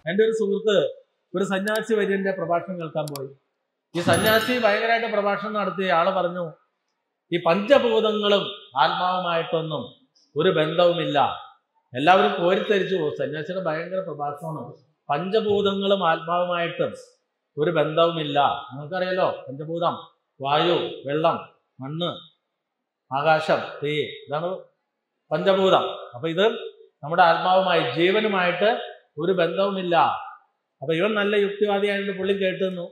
എൻ്റെ ഒരു സുഹൃത്ത് ഒരു സന്യാസി വര്യന്റെ പ്രഭാഷണം കേൾക്കാൻ പോയി ഈ സന്യാസി ഭയങ്കരമായിട്ട് പ്രഭാഷണം നടത്തി ആള് പറഞ്ഞു ഈ പഞ്ചഭൂതങ്ങളും ആത്മാവുമായിട്ടൊന്നും ഒരു ബന്ധവുമില്ല എല്ലാവരും കോരിത്തരിച്ചു പോകും സന്യാസിയുടെ ഭയങ്കര പ്രഭാഷണമാണ് പഞ്ചഭൂതങ്ങളും ആത്മാവുമായിട്ട് ഒരു ബന്ധവുമില്ല നിങ്ങൾക്കറിയാലോ പഞ്ചഭൂതം വായു വെള്ളം മണ്ണ് ആകാശം തീ ഇതാണ് പഞ്ചഭൂതം അപ്പൊ ഇത് നമ്മുടെ ആത്മാവുമായി ജീവനുമായിട്ട് ഒരു ബന്ധവുമില്ല അപ്പൊ ഇവൻ നല്ല യുക്തിവാദിയായതുകൊണ്ട് പുള്ളി കേട്ടുന്നു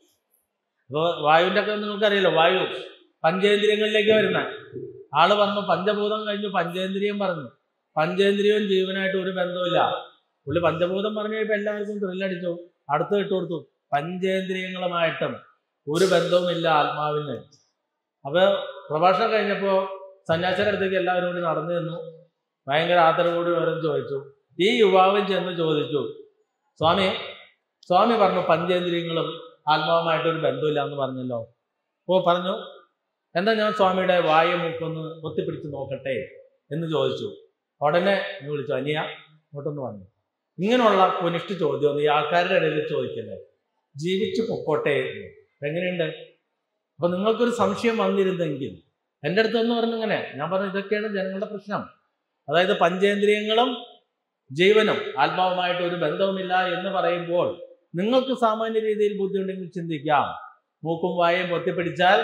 അപ്പൊ വായുവിന്റെ ഒക്കെ നിങ്ങൾക്കറിയാലോ വായു പഞ്ചേന്ദ്രിയങ്ങളിലേക്ക് വരുന്ന ആള് പറഞ്ഞു പഞ്ചഭൂതം കഴിഞ്ഞു പഞ്ചേന്ദ്രിയം പറഞ്ഞു പഞ്ചേന്ദ്രിയവും ജീവനായിട്ട് ഒരു ബന്ധവുമില്ല പുള്ളി പഞ്ചഭൂതം പറഞ്ഞു ഇപ്പൊ എല്ലാവർക്കും ത്രില്ലടിച്ചു അടുത്ത് ഇട്ട് കൊടുത്തു പഞ്ചേന്ദ്രിയങ്ങളുമായിട്ടും ഒരു ബന്ധവുമില്ല ആത്മാവിന് അപ്പൊ പ്രഭാഷണം കഴിഞ്ഞപ്പോ സന്യാസിയുടെ അടുത്തേക്ക് എല്ലാവരും കൂടി നടന്നു നിന്നു ഭയങ്കര ആദരവോട് വിവരം ചോദിച്ചു ഈ യുവാവും ചെന്ന് ചോദിച്ചു സ്വാമി സ്വാമി പറഞ്ഞു പഞ്ചേന്ദ്രിയങ്ങളും ആത്മാവുമായിട്ട് ഒരു ബന്ധമില്ല എന്ന് പറഞ്ഞല്ലോ ഓ പറഞ്ഞു എന്താ ഞാൻ സ്വാമിയുടെ വായ മൂക്കൊന്ന് ഒത്തിപ്പിടിച്ച് നോക്കട്ടെ എന്ന് ചോദിച്ചു ഉടനെ എന്ന് വിളിച്ചു അനിയ ഇങ്ങോട്ടൊന്ന് വന്നു ഇങ്ങനെയുള്ള കുനിഷ്ഠ ചോദ്യം ഈ ആൾക്കാരുടെ ഇടയിൽ ചോദിക്കല്ലേ ജീവിച്ചു പൊക്കോട്ടെ എന്ന്. എങ്ങനെയുണ്ട് അപ്പൊ നിങ്ങൾക്കൊരു സംശയം വന്നിരുന്നെങ്കിൽ എൻ്റെ അടുത്തൊന്ന് പറഞ്ഞു ഇങ്ങനെ ഞാൻ പറഞ്ഞു ഇതൊക്കെയാണ് ജനങ്ങളുടെ പ്രശ്നം അതായത് പഞ്ചേന്ദ്രിയങ്ങളും ജീവനും ആത്മാവുമായിട്ട് ഒരു ബന്ധവുമില്ല എന്ന് പറയുമ്പോൾ നിങ്ങൾക്ക് സാമാന്യ രീതിയിൽ ബുദ്ധിയുണ്ടെങ്കിൽ ചിന്തിക്കാം മൂക്കും വായും പൊത്തിപ്പിടിച്ചാൽ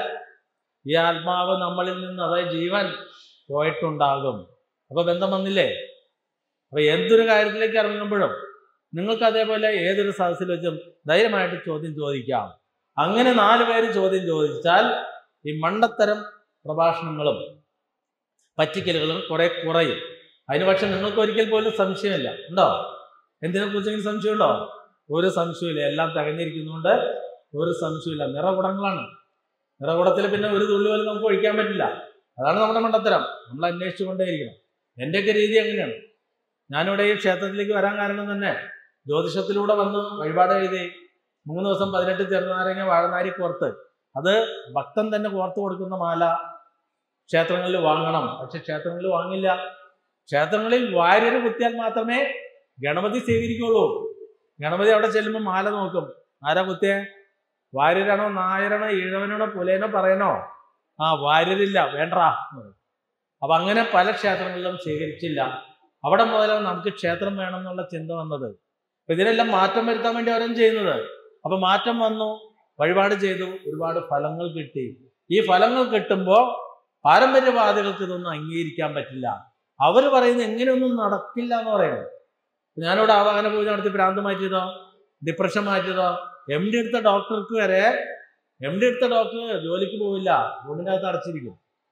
ഈ ആത്മാവ് നമ്മളിൽ നിന്ന് അതായത് ജീവൻ പോയിട്ടുണ്ടാകും അപ്പൊ ബന്ധം വന്നില്ലേ അപ്പൊ എന്തൊരു കാര്യത്തിലേക്ക് ഇറങ്ങുമ്പോഴും നിങ്ങൾക്ക് അതേപോലെ ഏതൊരു സദസ്സിൽ വെച്ചും ധൈര്യമായിട്ട് ചോദ്യം ചോദിക്കാം അങ്ങനെ നാല് പേര് ചോദ്യം ചോദിച്ചാൽ ഈ മണ്ടത്തരം പ്രഭാഷണങ്ങളും പറ്റിക്കലുകളും കുറെ കുറയും അതിന് പക്ഷെ നിങ്ങൾക്ക് ഒരിക്കൽ പോലും സംശയമില്ല ഉണ്ടോ എന്തിനെ കുറിച്ചെങ്കിലും സംശയമുണ്ടോ ഒരു സംശയമില്ല എല്ലാം തികഞ്ഞിരിക്കുന്നതുകൊണ്ട് ഒരു സംശയമില്ല നിറകുടങ്ങളാണ് നിറകുടത്തിൽ പിന്നെ ഒരു തുള്ളി പോലും നമുക്ക് ഒഴിക്കാൻ പറ്റില്ല അതാണ് നമ്മുടെ മണ്ടത്തരം നമ്മൾ അന്വേഷിച്ചുകൊണ്ടേയിരിക്കണം എൻ്റെയൊക്കെ രീതി അങ്ങനെയാണ് ഞാനിവിടെ ഈ ക്ഷേത്രത്തിലേക്ക് വരാൻ കാരണം തന്നെ ജ്യോതിഷത്തിലൂടെ വന്ന് വഴിപാട് എഴുതി മൂന്ന് ദിവസം പതിനെട്ട് ചെറുനാരങ്ങ വാഴനാരി കോർത്ത് അത് ഭക്തൻ തന്നെ കോർത്ത് കൊടുക്കുന്ന മാല ക്ഷേത്രങ്ങളിൽ വാങ്ങണം പക്ഷെ ക്ഷേത്രങ്ങളിൽ വാങ്ങില്ല ക്ഷേത്രങ്ങളിൽ വാര്യര് കുത്തിയാൽ മാത്രമേ ഗണപതി സ്വീകരിക്കുള്ളൂ ഗണപതി അവിടെ ചെല്ലുമ്പോൾ മാല നോക്കും ആരാ കുത്തിയേ വാര്യരാണോ നായരാണോ ഈഴവനാണോ പുലേനോ പറയണോ ആ വാര്യരില്ല വേണ്ടാ അപ്പൊ അങ്ങനെ പല ക്ഷേത്രങ്ങളിലും സ്വീകരിച്ചില്ല അവിടെ മുതലാണ് നമുക്ക് ക്ഷേത്രം വേണം എന്നുള്ള ചിന്ത വന്നത് അപ്പൊ ഇതിനെല്ലാം മാറ്റം വരുത്താൻ വേണ്ടി അവരും ചെയ്യുന്നത് അപ്പൊ മാറ്റം വന്നു വഴിപാട് ചെയ്തു ഒരുപാട് ഫലങ്ങൾ കിട്ടി ഈ ഫലങ്ങൾ കിട്ടുമ്പോൾ പാരമ്പര്യവാദികൾക്ക് ഇതൊന്നും അംഗീകരിക്കാൻ പറ്റില്ല അവർ പറയുന്നത് എങ്ങനെയൊന്നും നടക്കില്ല എന്ന് പറയുന്നത് ഞാനിവിടെ ആവാഹന പൂജ നടത്തി ഭ്രാന്ത് മാറ്റിയതോ ഡിപ്രഷൻ മാറ്റിയതോ എം ഡി എടുത്ത ഡോക്ടർക്ക് വരെ എം ഡി എടുത്ത ഡോക്ടർ ജോലിക്ക് പോവില്ല റൂമിൻ്റെ അകത്ത് അടച്ചിരിക്കും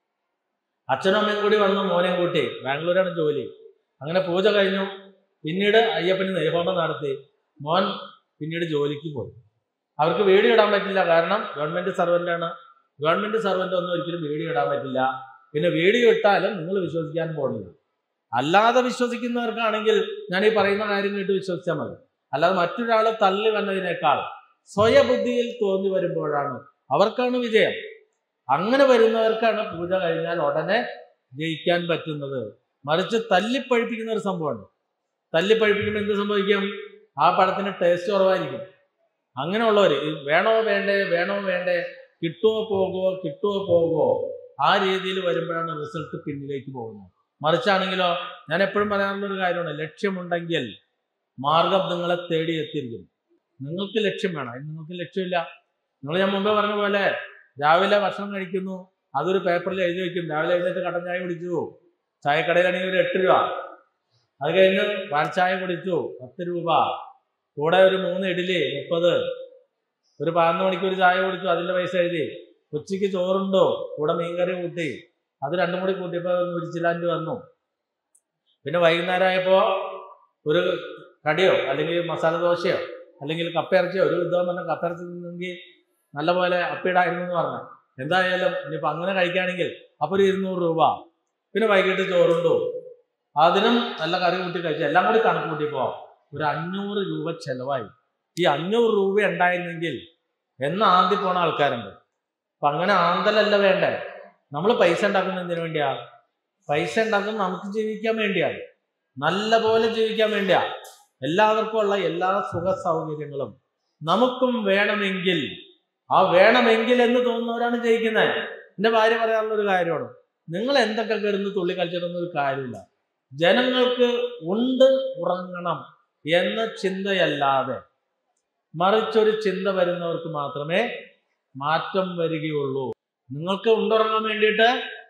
അച്ഛനും അമ്മയും കൂടി വന്നു മോനെയും കൂട്ടി ബാംഗ്ലൂരാണ് ജോലി അങ്ങനെ പൂജ കഴിഞ്ഞു പിന്നീട് അയ്യപ്പന് നെയ്ഹോമം നടത്തി മോൻ പിന്നീട് ജോലിക്ക് പോയി അവർക്ക് വീഡിയോ ഇടാൻ പറ്റില്ല കാരണം ഗവൺമെന്റ് സർവൻ്റാണ് ഗവൺമെന്റ് സർവൻ്റ് ഒന്നും ഒരിക്കലും വീഡിയോ ഇടാൻ പറ്റില്ല പിന്നെ വീഡിയോ ഇട്ടാലും നിങ്ങൾ വിശ്വസിക്കാൻ പോകുന്നില്ല അല്ലാതെ വിശ്വസിക്കുന്നവർക്കാണെങ്കിൽ ഞാൻ ഈ പറയുന്ന കാര്യം കേട്ട് വിശ്വസിച്ചാൽ മതി അല്ലാതെ മറ്റൊരാളെ തള്ളി വന്നതിനേക്കാൾ സ്വയബുദ്ധിയിൽ തോന്നി വരുമ്പോഴാണ് അവർക്കാണ് വിജയം അങ്ങനെ വരുന്നവർക്കാണ് പൂജ കഴിഞ്ഞാൽ ഉടനെ ജയിക്കാൻ പറ്റുന്നത് മറിച്ച് തല്ലിപ്പഴിപ്പിക്കുന്ന ഒരു സംഭവമാണ് തല്ലിപ്പഴിപ്പിക്കുമ്പോൾ എന്ത് സംഭവിക്കും ആ പഴത്തിന് ടേസ്റ്റ് കുറവായിരിക്കും അങ്ങനെയുള്ളവർ വേണോ വേണ്ടേ വേണോ വേണ്ടേ കിട്ടുമോ പോകുമോ കിട്ടുമോ പോകുമോ ആ രീതിയിൽ വരുമ്പോഴാണ് റിസൾട്ട് പിന്നിലേക്ക് പോകുന്നത് മറിച്ചാണെങ്കിലോ ഞാൻ എപ്പോഴും പറയാറുള്ള ഒരു കാര്യമാണ് ലക്ഷ്യമുണ്ടെങ്കിൽ മാർഗം നിങ്ങളെ തേടി എത്തിയിരിക്കും നിങ്ങൾക്ക് ലക്ഷ്യം വേണം അതിന് നിങ്ങൾക്ക് ലക്ഷ്യമില്ല നിങ്ങൾ ഞാൻ മുമ്പേ പറഞ്ഞ പോലെ രാവിലെ ഭക്ഷണം കഴിക്കുന്നു അതൊരു പേപ്പറിൽ എഴുതി വെക്കും രാവിലെ എഴുന്നേറ്റ് കട്ടൻ ചായ കുടിച്ചു ചായക്കടയിലാണെങ്കിൽ ഒരു എട്ട് രൂപ അത് കഴിഞ്ഞ് പാൽ ചായ കുടിച്ചു പത്ത് രൂപ കൂടെ ഒരു മൂന്ന് ഇഡ്ഡലി മുപ്പത് ഒരു പതിനൊന്ന് മണിക്ക് ഒരു ചായ കുടിച്ചു അതിന്റെ പൈസ എഴുതി ഉച്ചയ്ക്ക് ചോറുണ്ടോ കൂടെ മീൻകറി കൂട്ടി അത് രണ്ടും കൂടി കൂട്ടിയപ്പോൾ നൂറ്റിച്ചില്ലാഞ്ച് വന്നു പിന്നെ വൈകുന്നേരം ആയപ്പോൾ ഒരു കടിയോ അല്ലെങ്കിൽ മസാല ദോശയോ അല്ലെങ്കിൽ കപ്പയിറച്ചിയോ ഒരു വിധം പറഞ്ഞ കപ്പയിറച്ചി നിന്നെങ്കിൽ നല്ലപോലെ അപ്പിടായിരുന്നു എന്ന് പറഞ്ഞു എന്തായാലും ഇനിയിപ്പോൾ അങ്ങനെ കഴിക്കുകയാണെങ്കിൽ അപ്പോൾ ഒരു ഇരുന്നൂറ് രൂപ പിന്നെ വൈകിട്ട് ചോറുണ്ടോ അതിനും നല്ല കറി കൂട്ടി കഴിച്ചു എല്ലാം കൂടി കണക്ക് കൂട്ടിയപ്പോൾ ഒരു അഞ്ഞൂറ് രൂപ ചെലവായി ഈ അഞ്ഞൂറ് രൂപ ഉണ്ടായിരുന്നെങ്കിൽ എന്ന് ആന്തി പോണ ആൾക്കാരുണ്ട് അപ്പൊ അങ്ങനെ ആന്തലല്ല വേണ്ടേ നമ്മൾ പൈസ ഉണ്ടാക്കുന്നത് എന്തിനു വേണ്ടിയാ പൈസ ഉണ്ടാക്കുന്നത് നമുക്ക് ജീവിക്കാൻ വേണ്ടിയാണ് നല്ല പോലെ ജീവിക്കാൻ വേണ്ടിയാ എല്ലാവർക്കും ഉള്ള എല്ലാ സുഖ സൗകര്യങ്ങളും നമുക്കും വേണമെങ്കിൽ ആ വേണമെങ്കിൽ എന്ന് തോന്നുന്നവരാണ് ജയിക്കുന്നത് എന്റെ ഭാര്യ പറയാനുള്ള ഒരു കാര്യമാണ് നിങ്ങൾ എന്തൊക്കെ കിടന്ന് തുള്ളി കളിച്ചിട്ടൊന്നും ഒരു കാര്യമില്ല ജനങ്ങൾക്ക് ഉണ്ട് ഉറങ്ങണം എന്ന ചിന്തയല്ലാതെ മറിച്ചൊരു ചിന്ത വരുന്നവർക്ക് മാത്രമേ മാറ്റം വരികയുള്ളൂ നിങ്ങൾക്ക് ഉണ്ടുറങ്ങാൻ വേണ്ടിയിട്ട്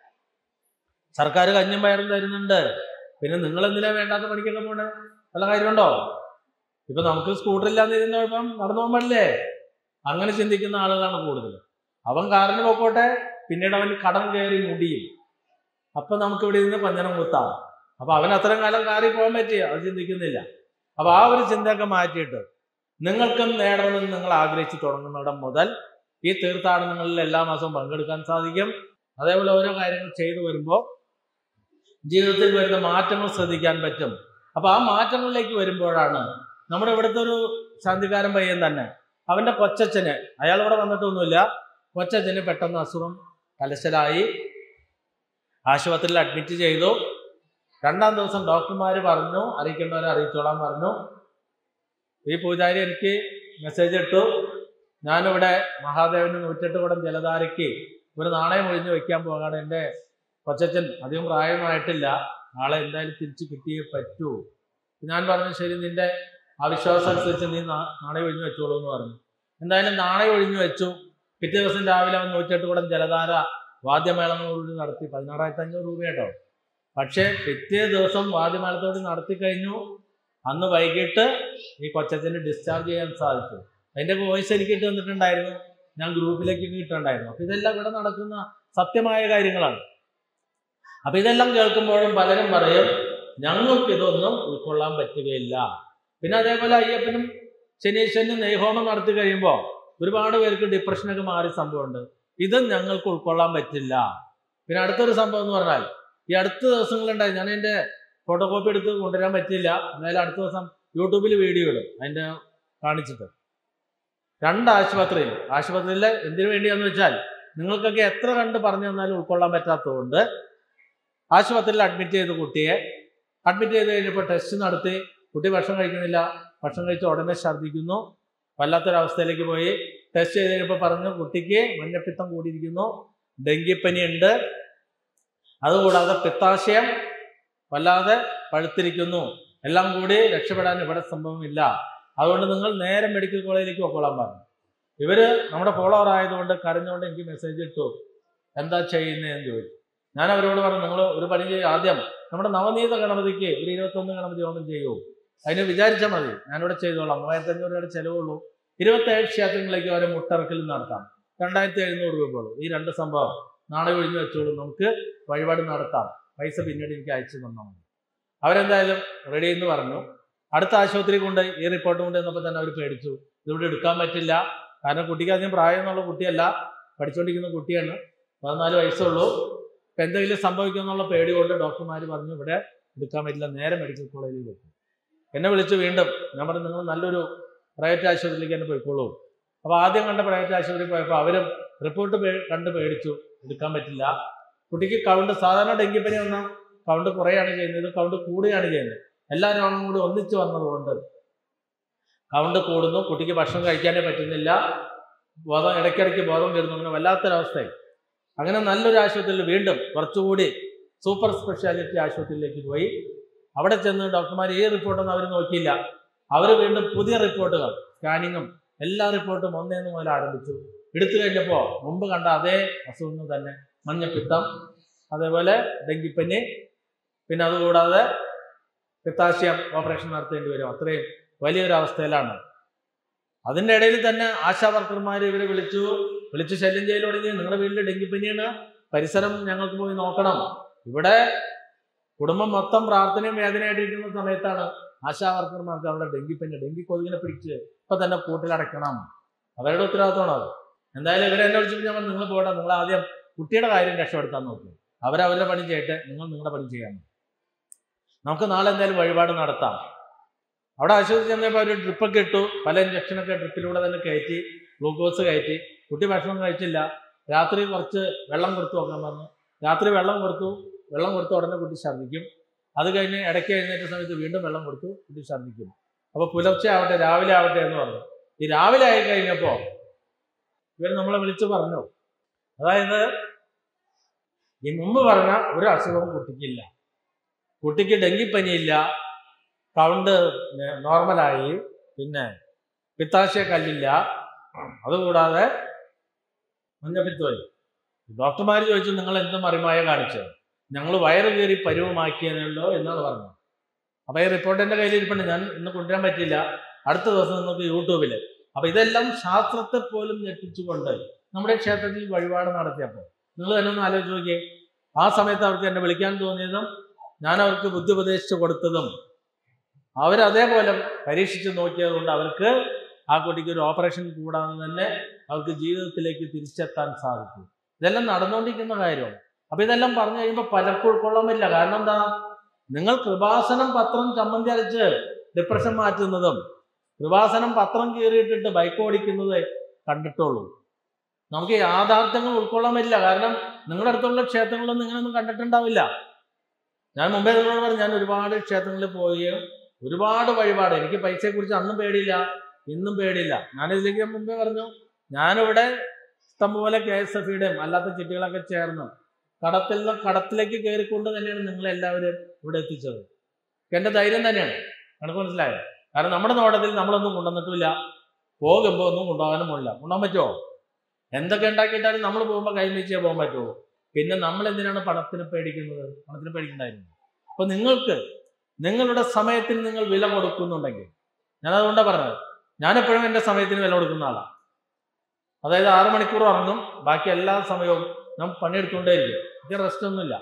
സർക്കാർ കഞ്ഞും പയറും തരുന്നുണ്ട് പിന്നെ നിങ്ങൾ എന്തിനാ വേണ്ടാത്ത പണിക്കൊക്കെ പോണേ വല്ല കാര്യമുണ്ടോ ഇപ്പൊ നമുക്ക് സ്കൂട്ടർ ഇല്ലാന്ന് ഇരുന്ന കുഴപ്പം നടന്നു പോകാൻ പാടില്ലേ അങ്ങനെ ചിന്തിക്കുന്ന ആളുകളാണ് കൂടുതൽ അവൻ കാറിന് പോക്കോട്ടെ പിന്നീട് അവൻ കടം കയറി മുടിയും അപ്പൊ നമുക്ക് ഇവിടെ ഇരുന്ന് കൊഞ്ഞനം കുത്താം അപ്പൊ അവൻ അത്രയും കാലം കാറി പോകാൻ പറ്റി അത് ചിന്തിക്കുന്നില്ല അപ്പൊ ആ ഒരു ചിന്തയൊക്കെ മാറ്റിയിട്ട് നിങ്ങൾക്കും നേടണമെന്ന് നിങ്ങൾ ആഗ്രഹിച്ചു തുടങ്ങുന്നിടം മുതൽ ഈ തീർത്ഥാടനങ്ങളിൽ എല്ലാ മാസവും പങ്കെടുക്കാൻ സാധിക്കും അതേപോലെ ഓരോ കാര്യങ്ങൾ ചെയ്തു വരുമ്പോൾ ജീവിതത്തിൽ വരുന്ന മാറ്റങ്ങൾ ശ്രദ്ധിക്കാൻ പറ്റും അപ്പൊ ആ മാറ്റങ്ങളിലേക്ക് വരുമ്പോഴാണ് നമ്മുടെ ഇവിടുത്തെ ഒരു ശാന്തികാരൻ പയ്യൻ തന്നെ അവന്റെ കൊച്ചച്ഛന് അയാൾ ഇവിടെ വന്നിട്ടൊന്നുമില്ല കൊച്ചച്ഛന് പെട്ടെന്ന് അസുഖം കലശലായി ആശുപത്രിയിൽ അഡ്മിറ്റ് ചെയ്തു രണ്ടാം ദിവസം ഡോക്ടർമാർ പറഞ്ഞു അറിയിക്കേണ്ടവരെ അറിയിച്ചോളാൻ പറഞ്ഞു ഈ പൂജാരി എനിക്ക് മെസ്സേജ് ഇട്ടു ഞാനിവിടെ മഹാദേവന് നൂറ്റെട്ട് കുടം ജലധാരയ്ക്ക് ഒരു നാണയം ഒഴിഞ്ഞു വെക്കാൻ പോകാണ് എൻ്റെ കൊച്ചച്ഛൻ അധികം പ്രായമായിട്ടില്ല നാളെ എന്തായാലും തിരിച്ച് കിട്ടിയേ പറ്റൂ ഞാൻ പറഞ്ഞു ശരി നിന്റെ ആ വിശ്വാസം അനുസരിച്ച് നീ നാ- നാണയം ഒഴിഞ്ഞു വെച്ചോളൂ എന്ന് പറഞ്ഞു എന്തായാലും നാണയം ഒഴിഞ്ഞു വെച്ചു പിറ്റേ ദിവസം രാവിലെ അവൻ നൂറ്റെട്ട് കുടം ജലധാര വാദ്യമേളങ്ങളോട് നടത്തി പതിനാറായിരത്തി അഞ്ഞൂറ് രൂപ കേട്ടോ പക്ഷേ പിറ്റേ ദിവസം വാദ്യമേളത്തോട് നടത്തി കഴിഞ്ഞു അന്ന് വൈകിട്ട് ഈ കൊച്ചച്ഛന് ഡിസ്ചാർജ് ചെയ്യാൻ സാധിച്ചു അതിന്റെ വോയിസ് എനിക്ക് ഇട്ട് തന്നിട്ടുണ്ടായിരുന്നു ഞാൻ ഗ്രൂപ്പിലേക്ക് ഇട്ടുണ്ടായിരുന്നു അപ്പൊ ഇതെല്ലാം ഇവിടെ നടക്കുന്ന സത്യമായ കാര്യങ്ങളാണ് അപ്പൊ ഇതെല്ലാം കേൾക്കുമ്പോഴും പലരും പറയും ഞങ്ങൾക്ക് ഇതൊന്നും ഉൾക്കൊള്ളാൻ പറ്റുകയില്ല പിന്നെ അതേപോലെ അയ്യപ്പനും ശനീശ്വരനും നെയ്ഹോമം നടത്തി കഴിയുമ്പോൾ ഒരുപാട് പേർക്ക് ഡിപ്രഷനൊക്കെ മാറിയ സംഭവമുണ്ട് ഇതും ഞങ്ങൾക്ക് ഉൾക്കൊള്ളാൻ പറ്റില്ല പിന്നെ അടുത്തൊരു സംഭവം എന്ന് പറഞ്ഞാൽ ഈ അടുത്ത ദിവസങ്ങളുണ്ടായി ഞാൻ എൻ്റെ ഫോട്ടോ കോപ്പി എടുത്ത് കൊണ്ടുവരാൻ പറ്റില്ല എന്നാലും അടുത്ത ദിവസം യൂട്യൂബിൽ വീഡിയോ ഇടും അതിൻ്റെ കാണിച്ചിട്ട് രണ്ട് ആശുപത്രിയിൽ ആശുപത്രിയിൽ എന്തിനു വേണ്ടിയാന്ന് വെച്ചാൽ നിങ്ങൾക്കൊക്കെ എത്ര കണ്ട് പറഞ്ഞു തന്നാലും ഉൾക്കൊള്ളാൻ പറ്റാത്തതുകൊണ്ട് ആശുപത്രിയിൽ അഡ്മിറ്റ് ചെയ്ത കുട്ടിയെ അഡ്മിറ്റ് ചെയ്ത് കഴിഞ്ഞപ്പോൾ ടെസ്റ്റ് നടത്തി കുട്ടി ഭക്ഷണം കഴിക്കുന്നില്ല ഭക്ഷണം കഴിച്ച ഉടനെ ഛർദ്ദിക്കുന്നു വല്ലാത്തൊരവസ്ഥയിലേക്ക് പോയി ടെസ്റ്റ് ചെയ്ത് കഴിഞ്ഞപ്പോൾ പറഞ്ഞു കുട്ടിക്ക് മഞ്ഞപ്പിത്തം കൂടിയിരിക്കുന്നു ഡെങ്കിപ്പനി ഉണ്ട് അതുകൂടാതെ പിത്താശയം വല്ലാതെ പഴുത്തിരിക്കുന്നു എല്ലാം കൂടി രക്ഷപ്പെടാൻ ഇവിടെ സംഭവമില്ല അതുകൊണ്ട് നിങ്ങൾ നേരെ മെഡിക്കൽ കോളേജിലേക്ക് പൊക്കോളാൻ പറഞ്ഞു ഇവര് നമ്മുടെ ഫോളോവർ ആയതുകൊണ്ട് കരഞ്ഞുകൊണ്ട് എനിക്ക് മെസ്സേജ് ഇട്ടു എന്താ ചെയ്യുന്നതെന്ന് ചോദിച്ചു ഞാൻ അവരോട് പറഞ്ഞു നിങ്ങൾ ഒരു പണി ചെയ്യും ആദ്യം നമ്മുടെ നവനീത ഗണപതിക്ക് ഒരു ഇരുപത്തൊന്ന് ഗണപതി ഹോമം ചെയ്യൂ അതിന് വിചാരിച്ചാൽ മതി ഞാനിവിടെ ചെയ്തോളാം മൂവായിരത്തി അഞ്ഞൂറ് രൂപയുടെ ചിലവുള്ളൂ ഇരുപത്തേഴ് ക്ഷേത്രങ്ങളിലേക്ക് അവരെ മുട്ടറക്കൽ നടത്താം രണ്ടായിരത്തി എഴുന്നൂറ് രൂപയുള്ളൂ ഈ രണ്ട് സംഭവം നാളെ ഒഴിഞ്ഞു വെച്ചോളൂ നമുക്ക് വഴിപാട് നടത്താം പൈസ പിന്നീട് എനിക്ക് അയച്ചു തന്നാൽ മതി അവരെന്തായാലും റെഡി എന്ന് പറഞ്ഞു അടുത്ത ആശുപത്രി കൊണ്ട് ഈ റിപ്പോർട്ട് കൊണ്ട് ചെന്നപ്പോൾ തന്നെ അവർ പേടിച്ചു ഇതിവിടെ എടുക്കാൻ പറ്റില്ല കാരണം കുട്ടിക്ക് അധികം പ്രായമെന്നുള്ള കുട്ടിയല്ല പഠിച്ചുകൊണ്ടിരിക്കുന്ന കുട്ടിയാണ് പതിനാല് വയസ്സുള്ളൂ ഇപ്പം എന്തെങ്കിലും സംഭവിക്കുമെന്നുള്ള പേടി കൊണ്ട് ഡോക്ടർമാർ പറഞ്ഞു ഇവിടെ എടുക്കാൻ പറ്റില്ല നേരെ മെഡിക്കൽ കോളേജിൽ വെക്കും എന്നെ വിളിച്ച് വീണ്ടും ഞാൻ പറഞ്ഞു നിങ്ങൾ നല്ലൊരു പ്രൈവറ്റ് ആശുപത്രിയിലേക്ക് തന്നെ പോയിക്കോളൂ അപ്പോൾ ആദ്യം കണ്ട പ്രൈവറ്റ് ആശുപത്രിയിൽ പോയപ്പോൾ അവരും റിപ്പോർട്ട് പേ കണ്ട് പേടിച്ചു എടുക്കാൻ പറ്റില്ല കുട്ടിക്ക് കൗണ്ട് സാധാരണ ഡെങ്കിപ്പനി വന്നാൽ കൗണ്ട് കുറയാണ് ചെയ്യുന്നത് ഇത് കൗണ്ട് കൂടുകയാണ് ചെയ്യുന്നത് എല്ലാ രോഗങ്ങളും കൂടി ഒന്നിച്ച് വന്നതുകൊണ്ട് കൗണ്ട് കൂടുന്നു കുട്ടിക്ക് ഭക്ഷണം കഴിക്കാനേ പറ്റുന്നില്ല ബോധം ഇടയ്ക്കിടയ്ക്ക് ബോധം വരുന്നു അങ്ങനെ വല്ലാത്തൊരവസ്ഥയായി അങ്ങനെ നല്ലൊരു ആശുപത്രിയിൽ വീണ്ടും കുറച്ചുകൂടി സൂപ്പർ സ്പെഷ്യാലിറ്റി ആശുപത്രിയിലേക്ക് പോയി അവിടെ ചെന്ന് ഡോക്ടർമാർ ഈ റിപ്പോർട്ടൊന്നും അവർ നോക്കിയില്ല അവർ വീണ്ടും പുതിയ റിപ്പോർട്ടുകൾ സ്കാനിങ്ങും എല്ലാ റിപ്പോർട്ടും ഒന്നേന്ന് മുതൽ ആരംഭിച്ചു എടുത്തു കഴിഞ്ഞപ്പോൾ മുമ്പ് കണ്ട അതേ അസുഖങ്ങൾ തന്നെ മഞ്ഞപ്പിത്തം അതേപോലെ ഡെങ്കിപ്പനി പിന്നെ അതുകൂടാതെ പിത്താശയം ഓപ്പറേഷൻ നടത്തേണ്ടി വരും അത്രയും വലിയൊരു അവസ്ഥയിലാണ് അതിൻ്റെ ഇടയിൽ തന്നെ ആശാ വർക്കർമാർ ഇവരെ വിളിച്ചു വിളിച്ച് ശല്യം ചെയ്യൽ തുടങ്ങി നിങ്ങളുടെ വീട്ടിൽ ഡെങ്കിപ്പനിയാണ് പരിസരം ഞങ്ങൾക്ക് പോയി നോക്കണം ഇവിടെ കുടുംബം മൊത്തം പ്രാർത്ഥനയും വേദനയായിട്ടിരിക്കുന്ന സമയത്താണ് ആശാ വർക്കർമാർക്ക് അവിടെ ഡെങ്കിപ്പനി ഡെങ്കി കൊതുകിനെ പിടിച്ച് ഇപ്പൊ തന്നെ കൂട്ടിലടയ്ക്കണം അവരുടെ ഉത്തരവാദിത്തമാണ് അത് എന്തായാലും ഇവരെ എന്നെ വിളിച്ചപ്പോൾ ഞാൻ പറഞ്ഞു, നിങ്ങൾ പോകണ്ട നിങ്ങൾ ആദ്യം കുട്ടിയുടെ കാര്യം രക്ഷപ്പെടുത്താൻ നോക്കും അവരവരുടെ പണി ചെയ്യട്ടെ നിങ്ങൾ നിങ്ങളുടെ പണി ചെയ്യാൻ നോക്ക്. നമുക്ക് നാളെ എന്തായാലും വഴിപാട് നടത്താം അവിടെ ആശുപത്രി ചെന്നപ്പോൾ അവർ ഡ്രിപ്പൊക്കെ ഇട്ടു പല ഇഞ്ചക്ഷനൊക്കെ ഡ്രിപ്പിലൂടെ തന്നെ കയറ്റി ഗ്ലൂക്കോസ് കയറ്റി കുട്ടി ഭക്ഷണം കഴിച്ചില്ല രാത്രി കുറച്ച് വെള്ളം കൊടുത്തു നോക്കാൻ പറഞ്ഞു രാത്രി വെള്ളം കൊടുത്തു വെള്ളം കൊടുത്ത ഉടനെ കുട്ടി ഛർദ്ദിക്കും അത് കഴിഞ്ഞ് ഇടയ്ക്ക് എഴുന്നേറ്റ സമയത്ത് വീണ്ടും വെള്ളം കൊടുത്തു കുട്ടി ഛർദ്ദിക്കും അപ്പൊ പുലർച്ചെ ആവട്ടെ രാവിലെ ആവട്ടെ എന്ന് പറഞ്ഞു ഈ രാവിലെ ആയി കഴിഞ്ഞപ്പോ ഇവർ നമ്മളെ വിളിച്ചു പറഞ്ഞു അതായത് ഈ മുമ്പ് പറഞ്ഞ ഒരു അസുഖവും കുട്ടിക്കില്ല കുട്ടിക്ക് ഡെങ്കിപ്പനിയില്ല കൗണ്ട് നോർമലായി പിന്നെ പിത്താശയ കല്ലില്ല അതുകൂടാതെ മഞ്ഞപ്പിത്തമായി ഡോക്ടർമാർ ചോദിച്ചു നിങ്ങൾ എന്ത് മറിമായ കാണിച്ചത് ഞങ്ങൾ വയറ് കയറി പരുവമാക്കിയതല്ലോ എന്നാണ് പറഞ്ഞത് അപ്പൊ ഈ റിപ്പോർട്ട് എന്റെ കയ്യിൽ ഇരിപ്പുണ്ട് ഞാൻ ഇന്ന് കൊണ്ടുവരാൻ പറ്റില്ല അടുത്ത ദിവസം നിങ്ങൾക്ക് യൂട്യൂബിൽ അപ്പൊ ഇതെല്ലാം ശാസ്ത്രത്തെ പോലും ഞെട്ടിച്ചുകൊണ്ട് നമ്മുടെ ക്ഷേത്രത്തിൽ വഴിപാട് നടത്തിയപ്പോൾ നിങ്ങൾ തന്നെ ഒന്ന് ആലോചിച്ച് നോക്കിയേ ആ സമയത്ത് അവർക്ക് എന്നെ വിളിക്കാൻ തോന്നിയതും ഞാൻ അവർക്ക് ബുദ്ധി ഉപദേശിച്ചു കൊടുത്തതും അവരതേപോലെ പരീക്ഷിച്ച് നോക്കിയത് കൊണ്ട് അവർക്ക് ആ കുട്ടിക്ക് ഒരു ഓപ്പറേഷൻ കൂടാതെ തന്നെ അവർക്ക് ജീവിതത്തിലേക്ക് തിരിച്ചെത്താൻ സാധിക്കും ഇതെല്ലാം നടന്നുകൊണ്ടിരിക്കുന്ന കാര്യമാണ് അപ്പൊ ഇതെല്ലാം പറഞ്ഞു കഴിയുമ്പോൾ പലർക്കും ഉൾക്കൊള്ളാൻ പറ്റില്ല കാരണം എന്താ നിങ്ങൾ കൃപാസനം പത്രം ചമ്മന്തി അരച്ച് ഡിപ്രഷൻ മാറ്റുന്നതും കൃപാസനം പത്രം കീറിയിട്ടിട്ട് ബൈക്ക് ഓടിക്കുന്നത് കണ്ടിട്ടുള്ളൂ നമുക്ക് യാഥാർത്ഥ്യങ്ങൾ ഉൾക്കൊള്ളാൻ പറ്റില്ല കാരണം നിങ്ങളുടെ അടുത്തുള്ള ക്ഷേത്രങ്ങളൊന്നും ഇങ്ങനെയൊന്നും കണ്ടിട്ടുണ്ടാവില്ല ഞാൻ മുമ്പേ നിങ്ങളോട് പറഞ്ഞു ഞാൻ ഒരുപാട് ക്ഷേത്രങ്ങളിൽ പോവുകയും ഒരുപാട് വഴിപാട് എനിക്ക് പൈസയെക്കുറിച്ച് അന്നും പേടിയില്ല ഇന്നും പേടിയില്ല ഞാനിതിലേക്ക് ഞാൻ മുമ്പേ പറഞ്ഞു ഞാനിവിടെ ഇഷ്ടംപോലെ കെ എസ് എഫ് ഇയുടെയും അല്ലാത്ത ചിട്ടികളൊക്കെ ചേർന്ന് കടത്തിൽ നിന്ന് കടത്തിലേക്ക് കയറിക്കൊണ്ട് തന്നെയാണ് നിങ്ങളെല്ലാവരും ഇവിടെ എത്തിച്ചത് എൻ്റെ ധൈര്യം തന്നെയാണ് കണക്ക് മനസ്സിലായോ കാരണം നമ്മുടെ നോട്ടത്തിൽ നമ്മളൊന്നും കൊണ്ടുവന്നിട്ടില്ല പോകുമ്പോൾ ഒന്നും കൊണ്ടുപോകാനും പോകില്ല കൊണ്ടുപോകാൻ പറ്റുമോ എന്തൊക്കെ ഉണ്ടാക്കിയിട്ടാലും നമ്മൾ പോകുമ്പോൾ കൈ വെച്ചേ പോകാൻ പറ്റുമോ പിന്നെ നമ്മൾ എന്തിനാണ് പണത്തിന് പേടിക്കുന്നത് പണത്തിന് പേടിക്കണ്ടായിരുന്നു അപ്പൊ നിങ്ങൾക്ക് നിങ്ങളുടെ സമയത്തിന് നിങ്ങൾ വില കൊടുക്കുന്നുണ്ടെങ്കിൽ ഞാൻ അതുകൊണ്ടാണ് പറഞ്ഞത് ഞാൻ എപ്പോഴും എൻ്റെ സമയത്തിന് വില കൊടുക്കുന്ന ആളാണ് അതായത് ആറ് മണിക്കൂർ ഉറങ്ങും ബാക്കി എല്ലാ സമയവും ഞാൻ പണിയെടുത്തുകൊണ്ടേയിരിക്കും എനിക്ക് റെസ്റ്റ് ഒന്നുമില്ല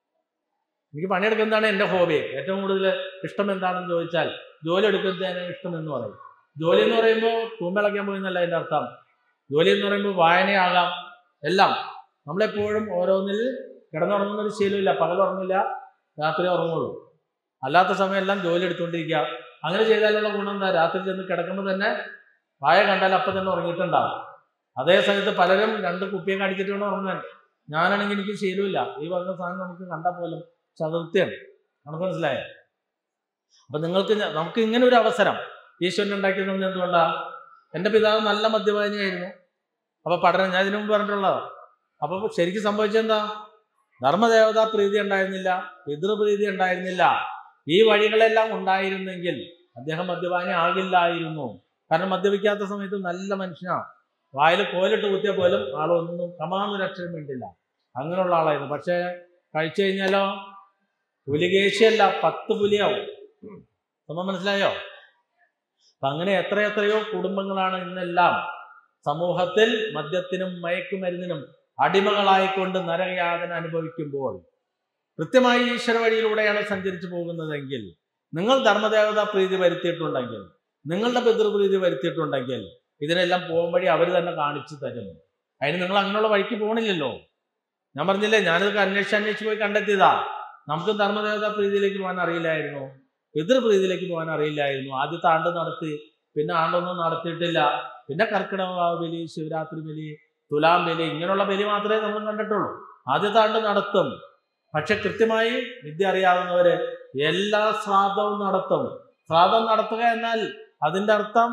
എനിക്ക് പണിയെടുക്കുന്നതാണ് എൻ്റെ ഹോബി ഏറ്റവും കൂടുതൽ ഇഷ്ടം എന്താണെന്ന് ചോദിച്ചാൽ ജോലി എടുക്കുന്നതാണ് ഇഷ്ടം എന്ന് പറയും ജോലി എന്ന് പറയുമ്പോൾ തൂമ്പിളയ്ക്കാൻ പോയെന്നല്ല അതിൻ്റെ അർത്ഥം ജോലി എന്ന് പറയുമ്പോൾ വായനയാകാം എല്ലാം നമ്മളെപ്പോഴും ഓരോന്നിൽ കിടന്നുറങ്ങുന്ന ഒരു ശീലമില്ല പകൽ ഉറങ്ങില്ല രാത്രി ഉറങ്ങുള്ളൂ അല്ലാത്ത സമയം എല്ലാം ജോലി എടുത്തുകൊണ്ടിരിക്കുക അങ്ങനെ ചെയ്താലുള്ള ഗുണം എന്താ രാത്രി ചെന്ന് കിടക്കുമ്പോൾ തന്നെ വായ കണ്ടാൽ അപ്പം തന്നെ ഉറങ്ങിയിട്ടുണ്ടാവും അതേ സമയത്ത് പലരും രണ്ട് കുപ്പിയൊക്കെ അടിച്ചിട്ട് വേണം ഉറങ്ങാൻ ഞാനാണെങ്കിൽ എനിക്ക് ശീലമില്ല ഈ പറഞ്ഞ സാധനം നമുക്ക് കണ്ടാൽ പോലും ചതുർത്ഥ്യാണ് നമുക്ക് മനസ്സിലായോ അപ്പൊ നിങ്ങൾക്ക് ഞ- നമുക്ക് ഇങ്ങനെ ഒരു അവസരം ഈശ്വരൻ ഉണ്ടാക്കി തന്നെ എന്തുകൊണ്ടാ എൻ്റെ പിതാവ് നല്ല മദ്യപാനിയായിരുന്നു അപ്പൊ പഠനം ഞാൻ ഇതിനു മുമ്പ് പറഞ്ഞിട്ടുള്ളതാ അപ്പൊ ശരിക്കും സംഭവിച്ചെന്താ ധർമ്മദേവതാ പ്രീതി ഉണ്ടായിരുന്നില്ല പിതൃപ്രീതി ഉണ്ടായിരുന്നില്ല ഈ വഴികളെല്ലാം ഉണ്ടായിരുന്നെങ്കിൽ അദ്ദേഹം മദ്യപാനി ആകില്ലായിരുന്നു കാരണം മദ്യപിക്കാത്ത സമയത്ത് നല്ല മനുഷ്യനാണ് വായിൽ കോലിട്ട് കുത്തിയ പോലും ആളൊന്നും കമാന്ന് രക്ഷയും വേണ്ടില്ല അങ്ങനെയുള്ള ആളായിരുന്നു പക്ഷേ കഴിച്ചു കഴിഞ്ഞാലോ പുലികേശിയല്ല പത്ത് പുലിയാവും സംഭവം മനസ്സിലായോ അപ്പൊ അങ്ങനെ എത്ര എത്രയോ കുടുംബങ്ങളാണ് ഇന്നെല്ലാം സമൂഹത്തിൽ മദ്യത്തിനും മയക്കുമരുന്നിനും അടിമകളായിക്കൊണ്ട് നരകയാതന അനുഭവിക്കുമ്പോൾ കൃത്യമായി ഈശ്വര വഴിയിലൂടെയാണ് സഞ്ചരിച്ചു പോകുന്നതെങ്കിൽ നിങ്ങൾ ധർമ്മദേവത പ്രീതി വരുത്തിയിട്ടുണ്ടെങ്കിൽ നിങ്ങളുടെ പിതൃപ്രീതി വരുത്തിയിട്ടുണ്ടെങ്കിൽ ഇതിനെല്ലാം പോകും വഴി അവർ തന്നെ കാണിച്ചു തരും അതിന് നിങ്ങൾ അങ്ങനെയുള്ള വഴിക്ക് പോകണില്ലല്ലോ ഞാൻ പറഞ്ഞില്ലേ ഞാനിതൊക്കെ അന്വേഷിച്ച് അന്വേഷിച്ച് പോയി കണ്ടെത്തിയതാ നമുക്ക് ധർമ്മദേവത പ്രീതിയിലേക്ക് പോകാൻ അറിയില്ലായിരുന്നു പിതൃപ്രീതിയിലേക്ക് പോകാൻ അറിയില്ലായിരുന്നു ആദ്യത്തെ ആണ്ട് നടത്തി പിന്നെ ആണ്ടൊന്നും നടത്തിയിട്ടില്ല പിന്നെ കർക്കിടക വാവ് ബലി ശിവരാത്രി ബലി തുലാം ബലി ഇങ്ങനെയുള്ള ബലി മാത്രമേ നമ്മൾ കണ്ടിട്ടുള്ളൂ ആദ്യത്തെ ആണ്ട് നടത്തും പക്ഷെ കൃത്യമായി വിദ്യ അറിയാവുന്നവര് എല്ലാ ശ്രാദ്ധവും നടത്തും ശ്രാദ്ധം നടത്തുക എന്നാൽ അതിന്റെ അർത്ഥം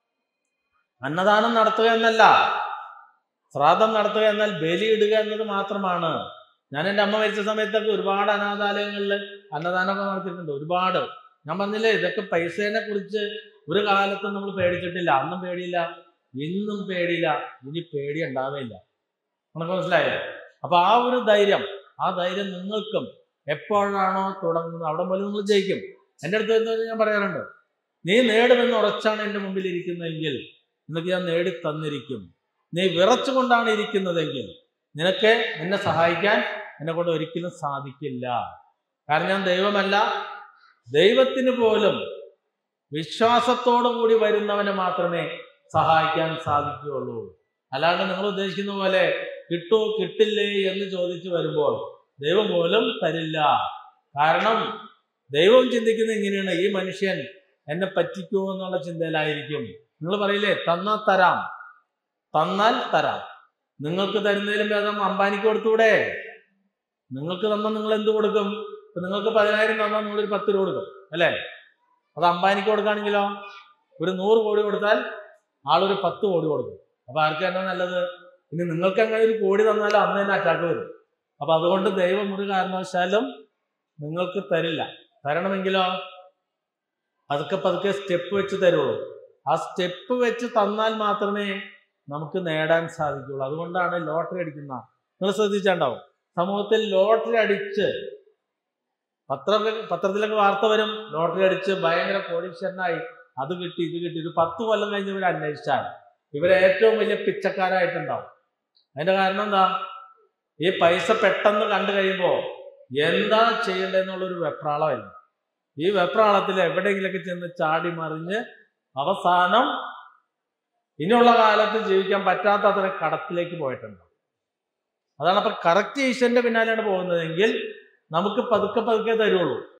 അന്നദാനം നടത്തുക എന്നല്ല ശ്രാദ്ധം നടത്തുക എന്നാൽ ബലിയിടുക എന്നത് മാത്രമാണ് ഞാൻ എൻ്റെ അമ്മ മരിച്ച സമയത്തൊക്കെ ഒരുപാട് അനാഥാലയങ്ങളിൽ അന്നദാനമൊക്കെ നടത്തിയിട്ടുണ്ട് ഒരുപാട് ഞാൻ പറഞ്ഞില്ലേ ഇതൊക്കെ പൈസേനെ കുറിച്ച് ഒരു കാലത്തും നമ്മൾ പേടിച്ചിട്ടില്ല അന്നും പേടിയില്ല ഇന്നും പേടിയില്ല ഇനി പേടി ഉണ്ടാവില്ല നമുക്ക് മനസ്സിലായോ അപ്പൊ ആ ഒരു ധൈര്യം ആ ധൈര്യം നിങ്ങൾക്കും എപ്പോഴാണോ തുടങ്ങുന്നത് അവിടെ മുതൽ നിങ്ങൾ ജയിക്കും എൻ്റെ അടുത്ത് വരുന്നത് ഞാൻ പറയാറുണ്ട് നീ നേടുമെന്ന് ഉറച്ചാണ് എൻ്റെ മുമ്പിൽ ഇരിക്കുന്നതെങ്കിൽ നിനക്ക് ഞാൻ നേടി തന്നിരിക്കും നീ വിറച്ചുകൊണ്ടാണ് ഇരിക്കുന്നതെങ്കിൽ നിനക്ക് എന്നെ സഹായിക്കാൻ എന്നെ കൊണ്ട് ഒരിക്കലും സാധിക്കില്ല കാരണം ഞാൻ ദൈവമല്ല ദൈവത്തിന് പോലും വിശ്വാസത്തോടു കൂടി വരുന്നവനെ മാത്രമേ സഹായിക്കാൻ സാധിക്കുകയുള്ളൂ അല്ലാണ്ട് നിങ്ങൾ ഉദ്ദേശിക്കുന്ന പോലെ കിട്ടോ കിട്ടില്ലേ എന്ന് ചോദിച്ചു വരുമ്പോൾ ദൈവം പോലും തരില്ല കാരണം ദൈവം ചിന്തിക്കുന്നത് ഇങ്ങനെയാണ് ഈ മനുഷ്യൻ എന്നെ പറ്റിക്കുമോ എന്നുള്ള ചിന്തയിലായിരിക്കും നിങ്ങൾ പറയില്ലേ തന്നാൽ തരാം തന്നാൽ തരാം നിങ്ങൾക്ക് തരുന്നതിലും ഭേദം അംബാനിക്ക് കൊടുത്തൂടെ നിങ്ങൾക്ക് തന്നാൽ നിങ്ങൾ എന്ത് കൊടുക്കും ഇപ്പൊ നിങ്ങൾക്ക് പതിനായിരം തന്നാൽ നിങ്ങൾ ഒരു പത്ത് രൂപ കൊടുക്കും അല്ലേ അത് അംബാനിക്ക് കൊടുക്കുകയാണെങ്കിലോ ഒരു നൂറ് കോടി കൊടുത്താൽ ആളൊരു പത്ത് കോടി കൊടുക്കും അപ്പൊ ആർക്ക് തന്നെ നല്ലത് ഇനി നിങ്ങൾക്ക് അങ്ങനെ ഒരു കോടി തന്നാലും അന്ന് തന്നെ അറ്റാക്ക് വരും അപ്പൊ അതുകൊണ്ട് ദൈവം ഒരു കാരണവശാലും നിങ്ങൾക്ക് തരില്ല തരണമെങ്കിലോ പതുക്കെ പതുക്കെ സ്റ്റെപ്പ് വെച്ച് തരുള്ളൂ ആ സ്റ്റെപ്പ് വെച്ച് തന്നാൽ മാത്രമേ നമുക്ക് നേടാൻ സാധിക്കുള്ളൂ അതുകൊണ്ടാണ് ലോട്ടറി അടിക്കുന്ന നിങ്ങൾ ശ്രദ്ധിച്ചുണ്ടാവും സമൂഹത്തിൽ ലോട്ടറി അടിച്ച് പത്രം പത്രത്തിലൊക്കെ വാർത്ത വരും ലോട്ടറി അടിച്ച് ഭയങ്കര കോടീശ്വരനായി അത് കിട്ടി ഇത് കിട്ടി ഒരു പത്ത് കൊല്ലം കഴിഞ്ഞ് ഇവർ അന്വേഷിച്ചാൽ ഇവരെ ഏറ്റവും വലിയ പിച്ചക്കാരായിട്ടുണ്ടാവും അതിന്റെ കാരണം എന്താ ഈ പൈസ പെട്ടെന്ന് കണ്ടു കഴിയുമ്പോൾ എന്താ ചെയ്യേണ്ടതെന്നുള്ളൊരു വെപ്രാളമായിരുന്നു ഈ വെപ്രാളത്തിൽ എവിടെയെങ്കിലൊക്കെ ചെന്ന് ചാടി മറിഞ്ഞ് അവസാനം ഇനിയുള്ള കാലത്ത് ജീവിക്കാൻ പറ്റാത്ത അത്ര കടത്തിലേക്ക് പോയിട്ടുണ്ട് അതാണ് അപ്പൊ കറക്റ്റ് ഈശ്വരന്റെ പിന്നാലെയാണ് പോകുന്നതെങ്കിൽ നമുക്ക് പതുക്കെ പതുക്കെ തരുള്ളൂ